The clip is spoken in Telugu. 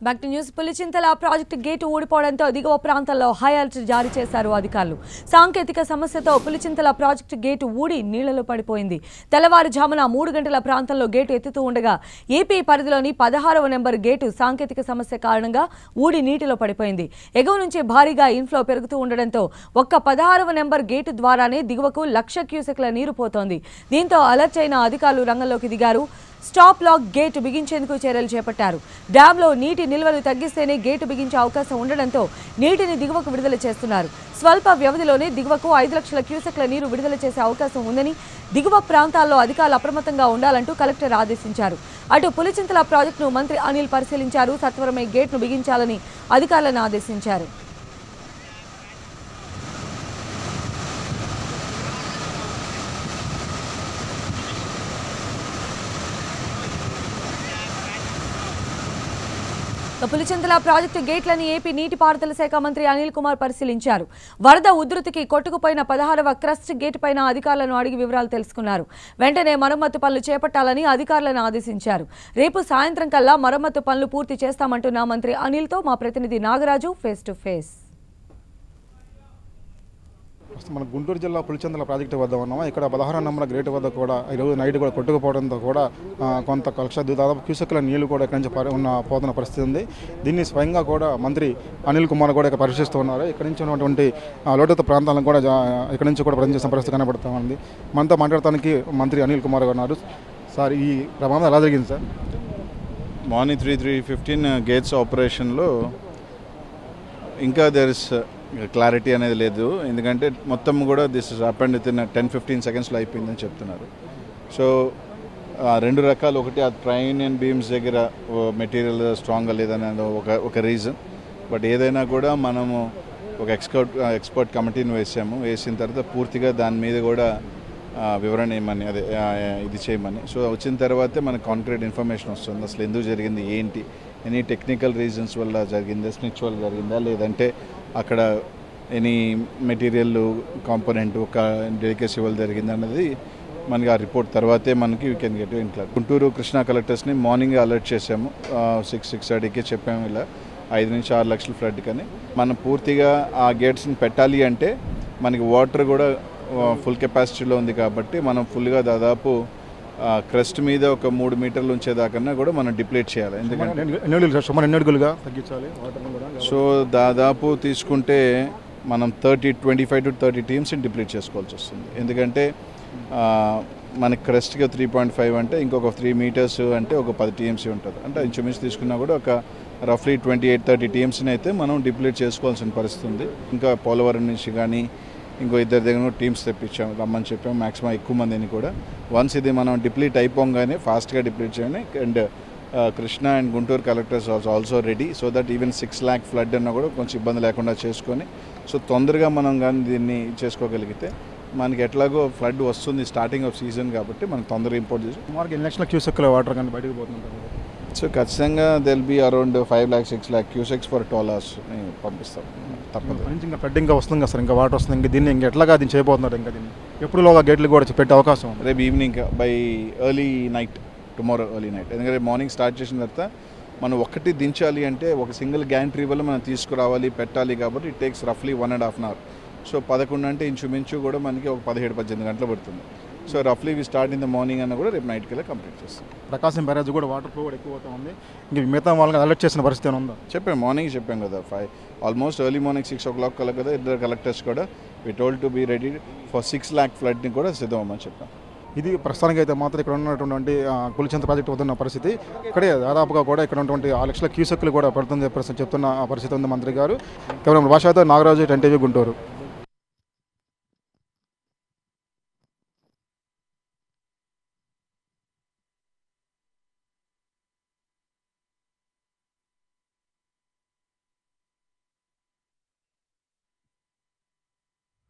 back to news Pulichintala project gate ఊడిపోవడంతో దిగువ ప్రాంతాల్లో హై అలర్ట్ జారీ చేశారు అధికారులు సాంకేతిక సమస్యతో పులిచింతల ప్రాజెక్టు గేటు ఊడి నీళ్లలో పడిపోయింది తెల్లవారుజామున మూడు గంటల ప్రాంతంలో గేటు ఎత్తుతూ ఉండగా ఏపీ పరిధిలోని పదహారవ నెంబర్ గేటు సాంకేతిక సమస్య కారణంగా ఊడి నీటిలో పడిపోయింది ఎగువ నుంచి భారీగా ఇన్ఫ్లో పెరుగుతూ ఉండడంతో ఒక్క పదహారవ నెంబర్ గేటు ద్వారానే దిగువకు లక్ష క్యూసెక్ల నీరు పోతోంది దీంతో అలర్ట్ అయిన అధికారులు రంగంలోకి దిగారు స్టాప్ లాక్ గేటు బిగించేందుకు చర్యలు చేపట్టారు డ్యాంలో నీటి నిల్వలు తగ్గిస్తేనే గేటు బిగించే అవకాశం ఉండడంతో నీటిని దిగువకు విడుదల చేస్తున్నారు స్వల్ప వ్యవధిలోనే దిగువకు ఐదు లక్షల క్యూసెక్ల నీరు విడుదల చేసే అవకాశం ఉందని దిగువ ప్రాంతాల్లో అధికారులు అప్రమత్తంగా ఉండాలంటూ కలెక్టర్ ఆదేశించారు అటు పులిచింతల ప్రాజెక్టును మంత్రి అనిల్ పరిశీలించారు సత్వరమే గేట్ను బిగించాలని అధికారులను ఆదేశించారు ఇక పులిచింతల ప్రాజెక్టు గేట్లని ఏపీ నీటిపారుదల శాఖ మంత్రి అనిల్ కుమార్ పరిశీలించారు వరద ఉధృతికి కొట్టుకుపోయిన పదహారవ క్రస్ట్ గేట్ పైన అధికారులను అడిగి వివరాలు తెలుసుకున్నారు వెంటనే మరమ్మతు పనులు చేపట్టాలని అధికారులను ఆదేశించారు రేపు సాయంత్రం కల్లా మరమ్మతు పనులు పూర్తి చేస్తామంటున్న మంత్రి అనిల్తో మా ప్రతినిధి నాగరాజు ఫేస్ టు ఫేస్ ప్రస్తుతం మన గుంటూరు జిల్లా పులిచెందల ప్రాజెక్టు వద్ద ఉన్నాము ఇక్కడ పదహారు నెంబర్ గేట్ వద్ద కూడా ఈరోజు నైట్ కూడా కొట్టుకుపోవడంతో కూడా ఆ, కొంత లక్ష దాదాపు క్యూసెక్ల నీళ్లు కూడా ఇక్కడి నుంచి పరి- ఉన్న పోతున్న పరిస్థితి ఉంది దీన్ని స్వయంగా కూడా మంత్రి అనిల్ కుమార్ కూడా ఇక్కడ పరిశీలిస్తూ ఉన్నారు ఇక్కడ నుంచి ఉన్నటువంటి ఆ, లోతట్టు ప్రాంతాలను కూడా జా- ఇక్కడ నుంచి కూడా ప్రజెంట్ చేసిన పరిస్థితి కనబడుతూ ఉంది మనతో మాట్లాడటానికి మంత్రి అనిల్ కుమార్ గారు ఉన్నారు సార్ ఈ ప్రమాదం ఎలా జరిగింది sir morning three three fifteen gates ఆపరేషన్లో ఇంకా దెర్ ఇస్ క్లారిటీ అనేది లేదు ఎందుకంటే మొత్తం కూడా this is up and within ten fifteen సెకండ్స్లో అయిపోయిందని చెప్తున్నారు సో ఆ రెండు రకాలు ఒకటి ఆ ట్రైన్ అండ్ బీమ్స్ దగ్గర మెటీరియల్ స్ట్రాంగ్గా లేదని ఒక ఒక రీజన్ బట్ ఏదైనా కూడా మనము ఒక ఎక్స్పర్ట్ ఎక్స్పర్ట్ కమిటీని వేసాము వేసిన తర్వాత పూర్తిగా దాని మీద కూడా ఆ, వివరణ ఇవ్వమని అదే ఆ, ఇది చేయమని సో వచ్చిన తర్వాతే మనకు కాంక్రీట్ ఇన్ఫర్మేషన్ వస్తుంది అసలు ఎందుకు జరిగింది ఏంటి ఎనీ టెక్నికల్ రీజన్స్ వల్ల జరిగిందా స్నిచ్ వల్ల జరిగిందా లేదంటే అక్కడ ఎనీ మెటీరియల్ కాంపోనెంట్ ఒక డెలికేసీ వల్ల జరిగిందా అన్నది మనకి ఆ రిపోర్ట్ తర్వాతే మనకి we can get in Guntur Krishna కలెక్టర్స్ని మార్నింగ్ అలర్ట్ చేసాము సిక్స్ సిక్స్ థర్టీకి చెప్పాము ఇలా ఐదు నుంచి ఆరు లక్షల ఫ్లడ్ కానీ మనం పూర్తిగా ఆ గేట్స్ని పెట్టాలి అంటే మనకి వాటర్ కూడా ఫుల్ కెపాసిటీలో ఉంది కాబట్టి మనం ఫుల్గా దాదాపు క్రస్ట్ మీద ఒక మూడు మీటర్లు ఉంచేదాకన్నా కూడా మనం డిప్లేట్ చేయాలి ఎందుకంటే ఎన్ని అడుగులు సార్ సుమారు ఎన్ని అడుగులుగా తగ్గించాలి వాటర్ని కూడా సో దాదాపు తీసుకుంటే మనం thirty twenty five to thirty టీమ్స్ని డిప్లీట్ చేసుకోవాల్సి వస్తుంది ఎందుకంటే ఆ, మనకి క్రెస్ట్గా త్రీ పాయింట్ ఫైవ్ అంటే ఇంకొక త్రీ మీటర్స్ అంటే ఒక పది టీఎంసీ ఉంటుంది అంటే ఇంచుమించు తీసుకున్నా కూడా ఒక రఫ్లీ ట్వంటీ ఎయిట్ థర్టీ టీఎంసీని అయితే మనం డిప్లీట్ చేసుకోవాల్సిన పరిస్థితి ఉంది ఇంకా పోలవరం నుంచి కానీ ఇంకో ఇద్దరి దగ్గర కూడా టీమ్స్ తెప్పించాం రమ్మని చెప్పాం మాక్సిమం ఎక్కువ మందిని కూడా వన్స్ ఇది మనం డిప్లీట్ అయిపోగానే ఫాస్ట్గా డిప్లీట్ చేయండి and Krishna and Guntur collectors also also ready so that even six lakh flood అన్నా కూడా కొంచెం ఇబ్బంది లేకుండా చేసుకొని సో తొందరగా మనం కానీ దీన్ని చేసుకోగలిగితే మనకి ఎట్లాగో ఫ్లడ్ వస్తుంది స్టార్టింగ్ ఆఫ్ సీజన్ కాబట్టి మనం తొందరగా ఇంపోర్ట్ చేసి సుమారు ఎన్ని లక్షల క్యూసెక్ల వాటర్ కానీ బయటకు పోతుంటారు సో ఖచ్చితంగా they'll be around five lakh six lakh cusecs for twelve hours పంపిస్తాం తప్పదు నుంచి ఇంకా ఫ్లడ్ ఇంకా వస్తుంది కదా సార్ ఇంకా వాటర్ వస్తుంది ఇంకా దీన్ని ఇంకా ఎట్లాగా దీన్ని చేయబోతున్నారు ఇంకా దీన్ని ఎప్పుడులోగా గేట్లు కూడా పెట్టే అవకాశం ఉంది రేపు evening by early night tomorrow early night ఎందుకంటే మార్నింగ్ స్టార్ట్ చేసిన తర్వాత మనం ఒకటి దించాలి అంటే ఒక సింగిల్ గ్యాంట్రీ వల్ల మనం తీసుకురావాలి పెట్టాలి కాబట్టి ఇట్ టేక్స్ రఫ్లీ one and half an hour so పదకొండు అంటే ఇంచుమించు కూడా మనకి ఒక పదిహేడు పద్దెనిమిది గంటలు పడుతుంది సో రఫ్లీ we start in the morning అన్న కూడా రేపు నైట్కి వెళ్ళి కంప్లీట్ చేస్తాం ప్రకాశం బ్యారేజ్ కూడా వాటర్ ఫ్లో కూడా ఎక్కువ అవుతా ఉంది ఇంక మిగతా వాళ్ళకి అలర్ట్ చేసిన పరిస్థితి ఏమైనా ఉందా చెప్పాం మార్నింగ్ చెప్పాం కదా five almost early morning six o'clock కల్లా కదా ఇద్దరు కలెక్టర్స్ కూడా we told to be ready for six lakh ఫ్లడ్ని కూడా సిద్ధమని చెప్పాం ఇది ప్రస్తుతానికి అయితే మాత్రం ఇక్కడ ఉన్నటువంటి ఆ, పులిచింత ప్రాజెక్ట్ వద్దున్న పరిస్థితి ఇక్కడే దాదాపుగా కూడా ఇక్కడ ఉన్నటువంటి ఆ లక్షల క్యూసెక్లు కూడా పడుతుంది చెప్పేసి చెప్తున్న ఆ పరిస్థితి ఉంది మంత్రి గారు కేవలం భాషతో నాగరాజు టెన్ టీవీ గుంటూరు